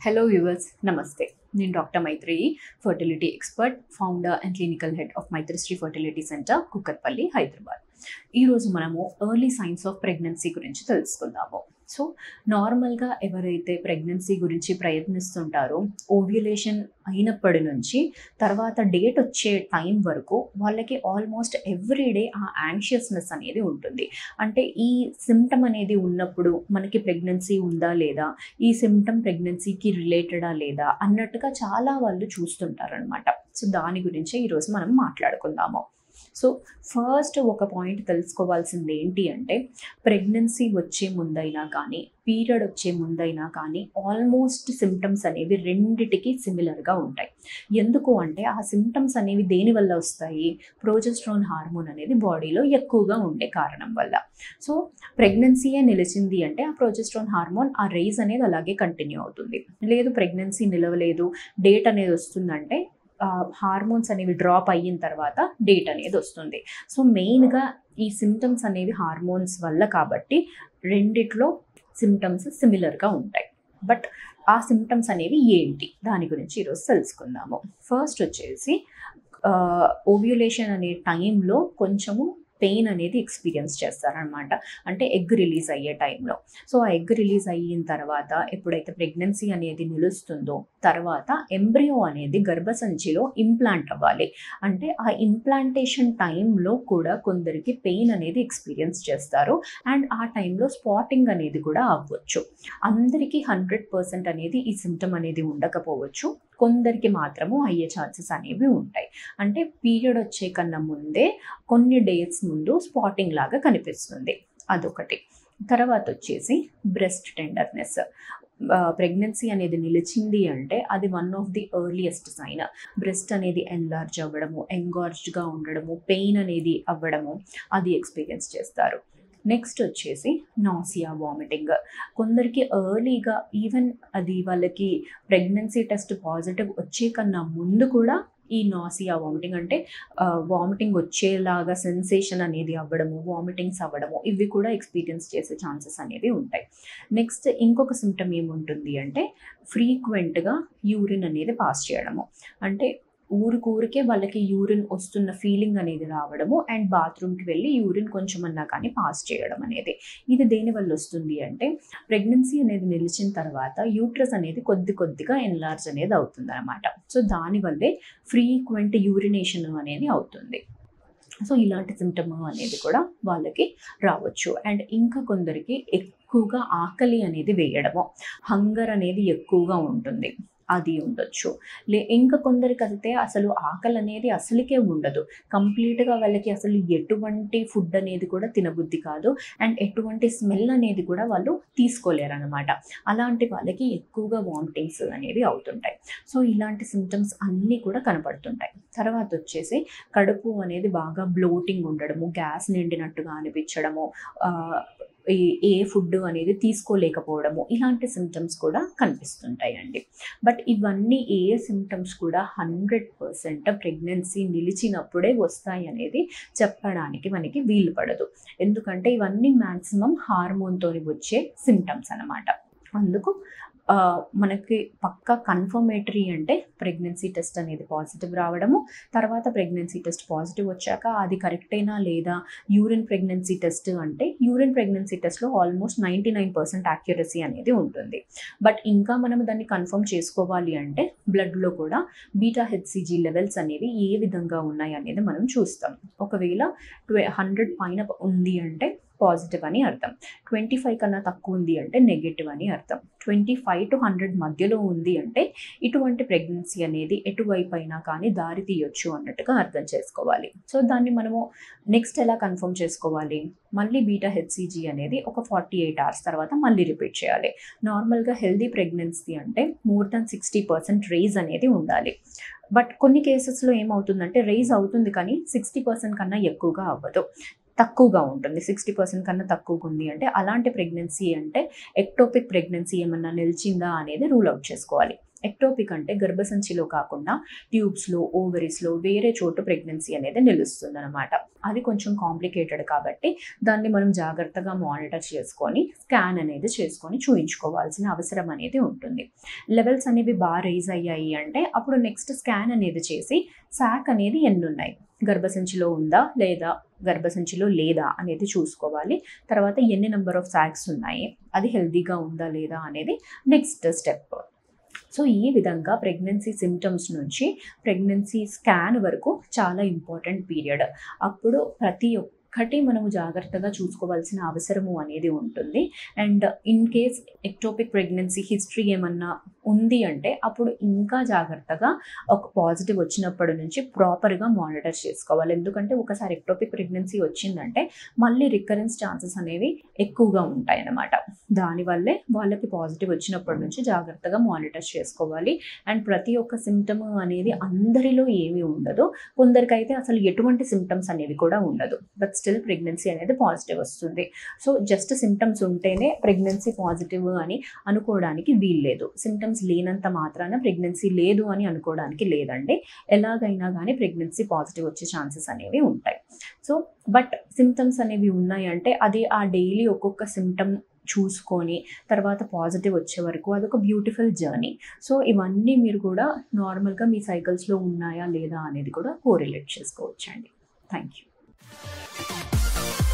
hello viewers నమస్తే నేను doctor Maitri fertility expert founder and clinical head of Maitrisri fertility centre Kukatpally Hyderabad ఈరోజు మనము ఎర్లీ సైన్స్ ఆఫ్ ప్రెగ్నెన్సీ గురించి తెలుసుకుందాము సో నార్మల్గా ఎవరైతే ప్రెగ్నెన్సీ గురించి ప్రయత్నిస్తుంటారో ఓవ్యులేషన్ అయినప్పటి నుంచి తర్వాత డేట్ వచ్చే టైం వరకు వాళ్ళకి ఆల్మోస్ట్ ఎవ్రీ డే ఆ యాంగ్షియస్నెస్ అనేది ఉంటుంది అంటే ఈ సిమ్టమ్ అనేది ఉన్నప్పుడు మనకి ప్రెగ్నెన్సీ ఉందా లేదా ఈ సిమ్టమ్ ప్రెగ్నెన్సీకి రిలేటెడా లేదా అన్నట్టుగా చాలా వాళ్ళు చూస్తుంటారనమాట సో దాని గురించి ఈరోజు మనం మాట్లాడుకుందాము సో ఫస్ట్ ఒక పాయింట్ తెలుసుకోవాల్సింది ఏంటి అంటే ప్రెగ్నెన్సీ వచ్చే ముందైనా కానీ పీరియడ్ వచ్చే ముందైనా కానీ ఆల్మోస్ట్ సిమ్టమ్స్ అనేవి రెండిటికి సిమిలర్గా ఉంటాయి ఎందుకు అంటే ఆ సిమ్టమ్స్ అనేవి దేని వల్ల వస్తాయి ప్రోజెస్ట్రాన్ హార్మోన్ అనేది బాడీలో ఎక్కువగా ఉండే కారణం వల్ల సో ప్రెగ్నెన్సీయే నిలిచింది అంటే ఆ ప్రోజెస్ట్రాన్ హార్మోన్ ఆ రైజ్ అనేది అలాగే కంటిన్యూ అవుతుంది లేదు ప్రెగ్నెన్సీ నిలవలేదు డేట్ అనేది వస్తుందంటే హార్మోన్స్ అనేవి డ్రాప్ అయిన తర్వాత డేట్ అనేది వస్తుంది సో మెయిన్గా ఈ సిమ్టమ్స్ అనేవి హార్మోన్స్ వల్ల కాబట్టి రెండిట్లో సిమ్టమ్స్ సిమిలర్గా ఉంటాయి బట్ ఆ సిమ్టమ్స్ అనేవి ఏంటి దాని గురించి ఈరోజు తెలుసుకుందాము ఫస్ట్ వచ్చేసి ఓవ్యులేషన్ అనే టైంలో కొంచెము పెయిన్ అనేది ఎక్స్పీరియన్స్ చేస్తారనమాట అంటే ఎగ్ రిలీజ్ అయ్యే టైంలో సో ఆ ఎగ్ రిలీజ్ అయిన తర్వాత ఎప్పుడైతే ప్రెగ్నెన్సీ అనేది నిలుస్తుందో తర్వాత ఎంబ్రియో అనేది గర్భసంచిలో ఇంప్లాంట్ అవ్వాలి అంటే ఆ ఇంప్లాంటేషన్ టైంలో కూడా కొందరికి పెయిన్ అనేది ఎక్స్పీరియన్స్ చేస్తారు అండ్ ఆ టైంలో స్పాటింగ్ అనేది కూడా అవ్వచ్చు అందరికీ హండ్రెడ్ పర్సెంట్ అనేది ఈ సిమ్టమ్ అనేది ఉండకపోవచ్చు కొందరికి మాత్రము అయ్యే ఛాన్సెస్ అనేవి ఉంటాయి అంటే పీరియడ్ వచ్చే కన్నా ముందే కొన్ని డేస్ ముందు స్పాటింగ్ లాగా కనిపిస్తుంది అదొకటి తర్వాత వచ్చేసి బ్రెస్ట్ టెండర్నెస్ ప్రెగ్నెన్సీ అనేది నిలిచింది అంటే అది one of the earliest sign breast అనేది ఎన్లార్జ్ అవ్వడము ఎంగార్జ్డ్గా ఉండడము పెయిన్ అనేది అవ్వడము అది ఎక్స్పీరియన్స్ చేస్తారు నెక్స్ట్ వచ్చేసి నాసియా వామిటింగ్ కొందరికి ఎర్లీగా ఈవెన్ అది వాళ్ళకి ప్రెగ్నెన్సీ టెస్ట్ పాజిటివ్ వచ్చే కన్నా ముందు కూడా ఈ నాసియా వామిటింగ్ అంటే వామిటింగ్ వచ్చేలాగా సెన్సేషన్ అనేది అవ్వడము వామిటింగ్స్ అవ్వడము ఇవి కూడా ఎక్స్పీరియన్స్ చేసే ఛాన్సెస్ అనేవి ఉంటాయి నెక్స్ట్ ఇంకొక సిమ్టమ్ ఏముంటుంది అంటే ఫ్రీక్వెంట్గా యూరిన్ అనేది పాస్ చేయడము అంటే ఊరికూరికే వాళ్ళకి యూరిన్ వస్తున్న ఫీలింగ్ అనేది రావడము అండ్ బాత్రూమ్కి వెళ్ళి యూరిన్ కొంచెం అన్నా కానీ పాస్ చేయడం అనేది ఇది దేని వల్ల వస్తుంది అంటే ప్రెగ్నెన్సీ అనేది నిలిచిన తర్వాత యూట్రస్ అనేది కొద్ది కొద్దిగా ఎన్లార్జ్ అనేది అవుతుంది అనమాట సో దానివల్లే ఫ్రీక్వెంట్ యూరినేషన్ అనేది అవుతుంది సో ఇలాంటి సిమ్టమ్ అనేది కూడా వాళ్ళకి రావచ్చు అండ్ ఇంకా కొందరికి ఎక్కువగా ఆకలి అనేది వేయడము హంగర్ అనేది ఎక్కువగా ఉంటుంది అది ఉండొచ్చు లే ఇంకా కొందరికి అయితే అసలు ఆకలి అనేది అసలుకే ఉండదు కంప్లీట్గా వాళ్ళకి అసలు ఎటువంటి ఫుడ్ అనేది కూడా తినబుద్ధి కాదు అండ్ ఎటువంటి స్మెల్ అనేది కూడా వాళ్ళు తీసుకోలేరు అనమాట అలాంటి వాళ్ళకి ఎక్కువగా వామిటింగ్స్ అనేవి అవుతుంటాయి సో ఇలాంటి సిమ్టమ్స్ అన్నీ కూడా కనపడుతుంటాయి తర్వాత వచ్చేసి కడుపు అనేది బాగా బ్లోటింగ్ ఉండడము గ్యాస్ నిండినట్టుగా అనిపించడము ఏ ఫుడ్ అనేది తీసుకోలేకపోవడము ఇలాంటి సిమ్టమ్స్ కూడా కనిపిస్తుంటాయి అండి బట్ ఇవన్నీ ఏ సిమ్టమ్స్ కూడా హండ్రెడ్ పర్సెంట్ ప్రెగ్నెన్సీ నిలిచినప్పుడే వస్తాయి అనేది చెప్పడానికి మనకి వీలు పడదు ఎందుకంటే ఇవన్నీ మ్యాక్సిమం హార్మోన్తో వచ్చే సిమ్టమ్స్ అనమాట అందుకు మనకి పక్కా కన్ఫర్మేటరీ అంటే ప్రెగ్నెన్సీ టెస్ట్ అనేది పాజిటివ్ రావడము తర్వాత ప్రెగ్నెన్సీ టెస్ట్ పాజిటివ్ వచ్చాక అది కరెక్టేనా లేదా యూరిన్ ప్రెగ్నెన్సీ టెస్ట్ అంటే యూరిన్ ప్రెగ్నెన్సీ టెస్ట్లో almost ninety nine percent accuracy అనేది ఉంటుంది బట్ ఇంకా మనం దాన్ని కన్ఫర్మ్ చేసుకోవాలి అంటే బ్లడ్లో కూడా బీటా హెచ్సిజీ లెవెల్స్ అనేవి ఏ విధంగా ఉన్నాయి అనేది మనం చూస్తాం ఒకవేళ ట్వె హండ్రెడ్ పైన ఉంది అంటే పాజిటివ్ అని అర్థం ట్వంటీ ఫైవ్ కన్నా తక్కువ ఉంది అంటే నెగిటివ్ అని అర్థం ట్వంటీ ఫైవ్ టు హండ్రెడ్ మధ్యలో ఉంది అంటే ఇటువంటి ప్రెగ్నెన్సీ అనేది ఎటువైపు అయినా కానీ దారి తీయొచ్చు అన్నట్టుగా అర్థం చేసుకోవాలి సో దాన్ని మనము నెక్స్ట్ ఎలా కన్ఫర్మ్ చేసుకోవాలి మళ్ళీ బీటా హెచ్సిజీ అనేది ఒక ఫార్టీ ఎయిట్ అవర్స్ తర్వాత మళ్ళీ రిపీట్ చేయాలి నార్మల్గా హెల్దీ ప్రెగ్నెన్సీ అంటే more than sixty percent rise అనేది ఉండాలి బట్ కొన్ని కేసెస్లో ఏమవుతుందంటే రేజ్ అవుతుంది కానీ సిక్స్టీ పర్సెంట్ కన్నా ఎక్కువగా అవ్వదు తక్కువగా ఉంటుంది సిక్స్టీ పర్సెంట్ కన్నా తక్కువగా ఉంది అంటే అలాంటి ప్రెగ్నెన్సీ అంటే ఎక్టోపిక్ ప్రెగ్నెన్సీ ఏమన్నా నిలిచిందా అనేది రూల్ అవుట్ చేసుకోవాలి ఎక్టోపిక్ అంటే గర్భసంచిలో కాకుండా ట్యూబ్స్లో ఓవరీస్లో వేరే చోటు ప్రెగ్నెన్సీ అనేది నిలుస్తుంది అనమాట అది కొంచెం కాంప్లికేటెడ్ కాబట్టి దాన్ని మనం జాగ్రత్తగా మానిటర్ చేసుకొని స్కాన్ అనేది చేసుకొని చూయించుకోవాల్సిన అవసరం అనేది ఉంటుంది లెవెల్స్ అనేవి బాగా రైజ్ అయ్యాయి అంటే అప్పుడు నెక్స్ట్ స్కాన్ అనేది చేసి శాక్ అనేది ఎన్ని ఉన్నాయి గర్భసంచిలో ఉందా లేదా గర్భసంచిలో లేదా అనేది చూసుకోవాలి తర్వాత ఎన్ని నెంబర్ ఆఫ్ శాక్స్ ఉన్నాయి అది హెల్తీగా ఉందా లేదా అనేది నెక్స్ట్ స్టెప్ సో ఈ విధంగా ప్రెగ్నెన్సీ సిమ్టమ్స్ నుంచి ప్రెగ్నెన్సీ స్కాన్ వరకు చాలా ఇంపార్టెంట్ పీరియడ్ అప్పుడు ప్రతి ఒక్కటి మనము జాగ్రత్తగా చూసుకోవాల్సిన అవసరము అనేది ఉంటుంది and in case ectopic pregnancy history ఏమన్నా ఉంది అంటే అప్పుడు ఇంకా జాగ్రత్తగా ఒక పాజిటివ్ వచ్చినప్పటి నుంచి ప్రాపర్గా మానిటర్ చేసుకోవాలి ఎందుకంటే ఒకసారి ఎక్టోపిక్ ప్రెగ్నెన్సీ వచ్చిందంటే మళ్ళీ రికరెన్స్ ఛాన్సెస్ అనేవి ఎక్కువగా ఉంటాయి అన్నమాట దానివల్లే వాళ్ళకి పాజిటివ్ వచ్చినప్పటి నుంచి జాగ్రత్తగా మానిటర్ చేసుకోవాలి అండ్ ప్రతి ఒక్క సిమ్టమ్ అనేది అందరిలో ఏమీ ఉండదు కొందరికైతే అసలు ఎటువంటి సిమ్టమ్స్ అనేవి కూడా ఉండదు బట్ స్టిల్ ప్రెగ్నెన్సీ అనేది పాజిటివ్ వస్తుంది సో జస్ట్ సిమ్టమ్స్ ఉంటేనే ప్రెగ్నెన్సీ పాజిటివ్ అని అనుకోవడానికి వీల్లేదు సిమ్టమ్స్ లేనంత మాత్రాన ప్రెగ్నెన్సీ లేదు అని అనుకోవడానికి లేదండి ఎలాగైనా కానీ ప్రెగ్నెన్సీ పాజిటివ్ వచ్చే ఛాన్సెస్ అనేవి ఉంటాయి సో బట్ సిమ్టమ్స్ అనేవి ఉన్నాయి అంటే అది ఆ డైలీ ఒక్కొక్క సిమ్టమ్ చూసుకొని తర్వాత పాజిటివ్ వచ్చే వరకు అదొక బ్యూటిఫుల్ జర్నీ సో ఇవన్నీ మీరు కూడా నార్మల్గా మీ సైకిల్స్లో ఉన్నాయా లేదా అనేది కూడా కోరిలేట్ చేసుకోవచ్చండి థ్యాంక్ యూ